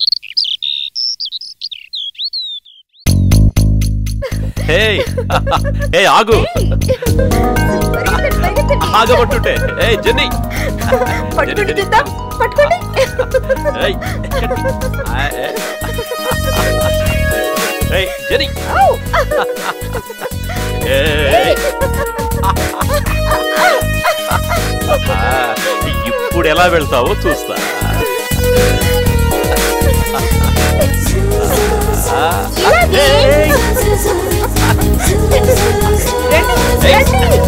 హే ఏ ఆగు ఆగబట్టుంటే ఏ జెన్నీ పట్టుకోండి చూద్దాం పట్టుకోండి ఏయ్ ఆ, ఏ. ఏయ్ జెన్నీ ఏయ్. ఆ, ఇప్పుడు ఎలా వెళ్తావో చూస్తా ఆ, ఇలాగే. ఏయ్. ఏయ్.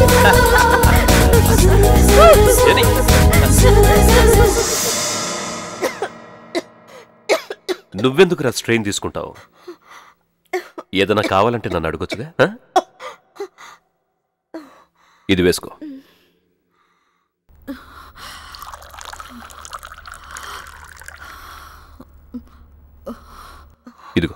జెన్నీ నువ్వెందుకు రా స్ట్రెయిన్ తీసుకుంటావు ఏదైనా కావాలంటే నన్ను అడగొచ్చుగా ఆ? ఇది వేసుకో ఇదిగో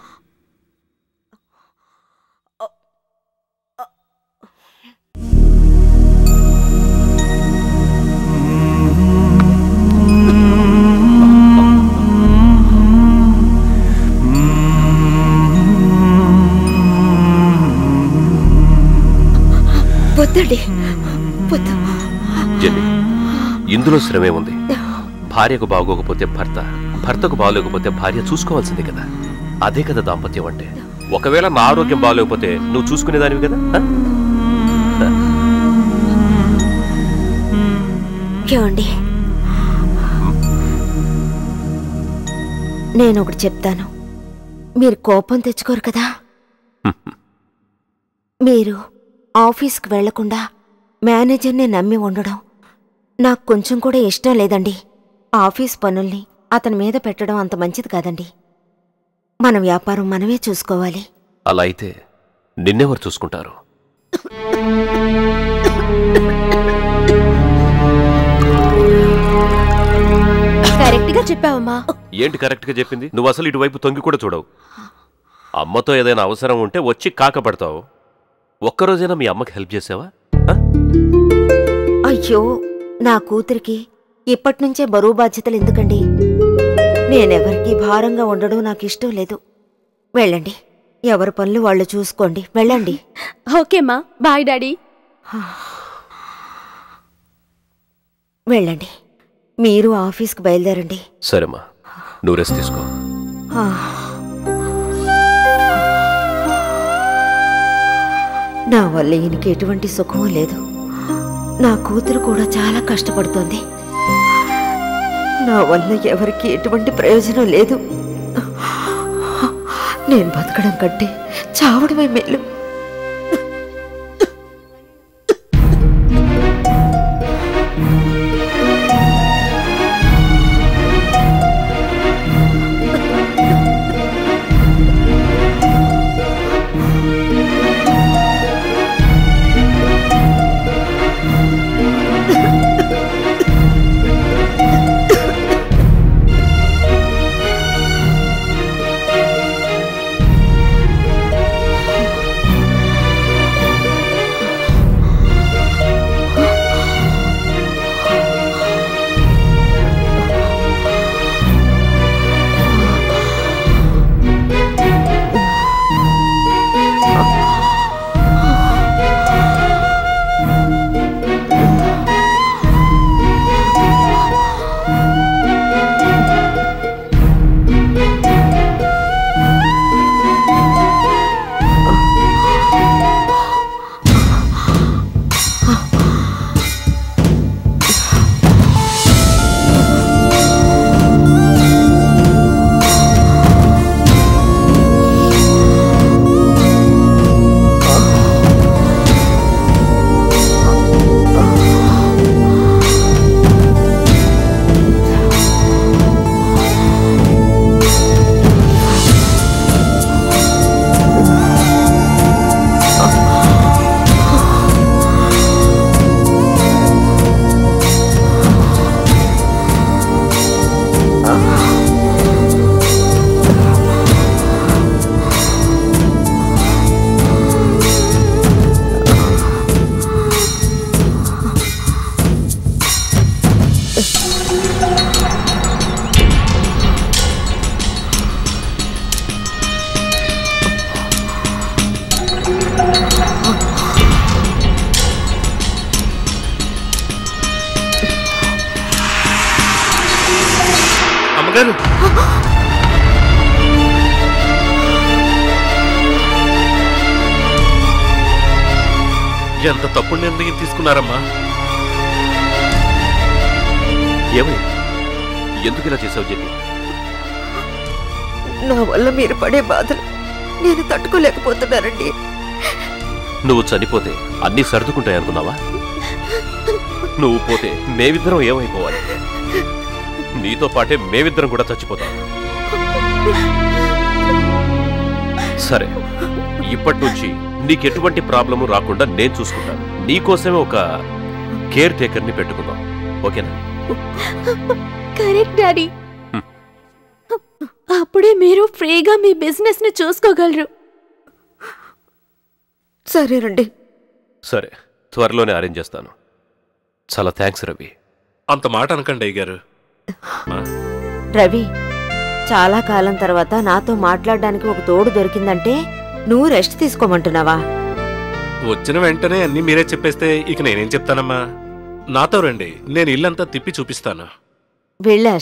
వద్దండి వద్దు జెన్నీ ఇందులో శ్రమే ఉంది భార్యకు బాగోకపోతే భర్త భర్తకు బాగోలేకపోతే భార్య చూసుకోవాల్సిందే కదా అదే కదా దాంపత్యం అంటే ఒకవేళ నా ఆరోగ్యం బాగోలేకపోతే నువ్వు చూసుకునేదానివి కదా ఆ? ఏమండి నేను ఒకటి చెప్తాను మీరు కోపం తెచ్చుకోరు కదా మీరు ఆఫీస్కి వెళ్లకుండా మేనేజర్ని నమ్మి ఉండడం నాకు కొంచెం కూడా ఇష్టం లేదండి ఆఫీస్ పనుల్ని అతని మీద పెట్టడం అంత మంచిది కాదండి మన వ్యాపారం మనమే చూసుకోవాలి అలా అయితే నిన్నెవరు చూసుకుంటారు కరెక్ట్ గా చెప్పావమ్మా ఏంటి కరెక్ట్గా చెప్పింది నువ్వు అసలు ఇటువైపు తొంగి కూడా చూడవు అమ్మతో ఏదైనా అవసరం ఉంటే వచ్చి కాకపడతావు ఒక్కరోజైనా మీ అమ్మకి హెల్ప్ చేసావా ఆ? అయ్యో నా కూతురికి ఇప్పటినుంచే బరువు బాధ్యతలు ఎందుకండి నేనెవరికీ భారంగా ఉండడం నాకు ఇష్టం లేదు వెళ్ళండి ఎవరి పనులు వాళ్ళు చూసుకోండి వెళ్ళండి ఓకేమ్మా బాయ్ డాడీ వెళ్ళండి మీరు ఆఫీస్కి బయలుదేరండి సరేమ్మా నువ్వు రెస్ట్ తీసుకో ఆ. నా వల్ల ఈయనకి ఎటువంటి సుఖమూ లేదు నా కూతురు కూడా చాలా కష్టపడుతోంది నా వల్ల ఎవరికి ఎటువంటి ప్రయోజనం లేదు నేను బతకడం కంటే చావడమే మేలు ఎంత తప్పుడు నిర్ణయం తీసుకున్నారమ్మా ఏమై ఎందుకు ఇలా చేసావు జెన్నీ నా వల్ల మీరు పడే బాధలు నేను తట్టుకోలేకపోతున్నానండి నువ్వు చనిపోతే అన్నీ సర్దుకుంటాయి అనుకున్నావా నువ్వు పోతే మేమిద్దరం ఏమైపోవాలి నీతో పాటే మేమిద్దరం కూడా చచ్చిపోతాం సరే ఇప్పటి నుంచి నీకెటువంటి ప్రాబ్లము రాకుండా నేను చూసుకుంటాను నీకోసమే ఒక కేర్ టేకర్ని పెట్టుకుందాం ఓకేనా కరెక్ట్ డాడీ హ్మ్. అప్పుడే మీరు ఫ్రీగా మీ బిజినెస్ ని చూసుకోగలరు సరేనండి సరే త్వరలోనే అరేంజ్ చేస్తాను చాలా థ్యాంక్స్ రవి అంత మాట అనకండి అయ్యగారు రవి చాలా కాలం తర్వాత నాతో మాట్లాడడానికి ఒక తోడు దొరికిందంటే నువ్వు రెస్ట్ తీసుకోమంటున్నావా వచ్చిన వెంటనే అన్ని మీరే చెప్పేస్తే ఇక నేనేం చెప్తానమ్మా నాతో రండి నేను ఇల్లంతా తిప్పి చూపిస్తాను వెళ్ళా